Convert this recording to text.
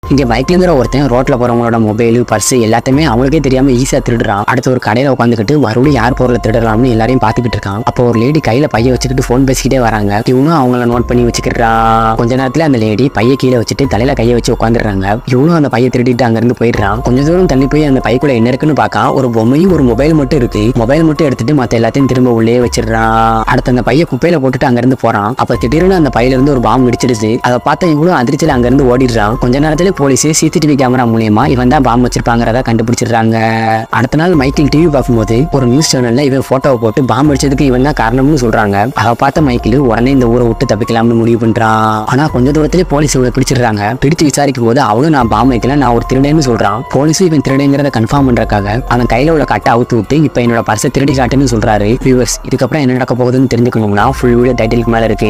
இங்க பைக்லங்கிற ஒருத்தன் ரோட்ல போறவங்களோட மொபைல் பர்ஸ் எல்லாத்தையுமே அவங்களுக்கே தெரியாம ஈஸியா திருடுறான் அடுத்து ஒரு கடையில உட்காந்துக்கிட்டு மறுபடியும் யார் பொருளை திருடலாம்னு எல்லாரையும் பார்த்துக்கிட்டு இருக்கான் அப்போ ஒரு லேடி கையில பைய வச்சுக்கிட்டு ஃபோன் பேசிக்கிட்டே வராங்க இவனும் அவங்கள நோட் பண்ணி வச்சுக்கிறான் கொஞ்ச நேரத்துல அந்த லேடி பைய கீழே வச்சுட்டு தலையில கையை வச்சு உட்காந்துடுறாங்க இவனும் அந்த பையை திருடிட்டு அங்கிருந்து போயிடுறான் கொஞ்ச தூரம் தள்ளி போய் அந்த பைக்குள்ள என்ன இருக்குன்னு பார்க்க ஒரு பொம்மையும் ஒரு மொபைல் மட்டும் இருக்கு மொபைல் மட்டும் எடுத்துட்டு மத்த எல்லாத்தையும் திரும்ப உள்ளே வச்சிடுறான் அடுத்து அந்த பைய குப்பையில போட்டுட்டு அங்கிருந்து போறான் அப்ப திடீர்னு அந்த பையில இருந்து ஒரு பாம்பு வெடிச்சிடுது அதை பார்த்த இவனும் அதிர்ச்சியில அங்கிருந்து ஓடிடுறான் கொஞ்ச நேரத்துல போலீஸ் சிசிடிவி கேமரா மூலியமா இவன் தான் பாம்பு வச்சிருப்பாங்கிறத கண்டுபிடிச்சிடுறாங்க அடுத்த நாள் மைக்கிள் டிவி பார்க்கும்போது ஒரு நியூஸ் சேனல்ல இவன் போட்டோவை போட்டு பாம்பு அடிச்சதுக்கு இவன் தான் காரணம்னு சொல்றாங்க அதை பார்த்த மைக்கிள் உடனே இந்த ஊரை விட்டு தப்பிக்கலாம்னு முடிவு பண்றான் ஆனா கொஞ்ச தூரத்திலே போலீஸ் இவனை பிடிச்சிடுறாங்க பிடிச்சு விசாரிக்கும் போது அவனும் நான் பாம்பு வைக்கல நான் ஒரு திருடன்னு சொல்றான் போலீஸும் இவன் திருடங்கிறத கன்ஃபார்ம் பண்றதுக்காக அவன் கையில உள்ள கட்டை அவுத்து விட்டு இப்போ என்னோட பர்ஸை திருடி காட்டுன்னு சொல்றாரு வியூவர்ஸ் இதுக்கப்புறம் என்ன நடக்க போகுதுன்னு தெரிஞ்சுக்கணும்னா ஃபுல் வீடியோ டைட்டிலுக்கு மேல இருக்கு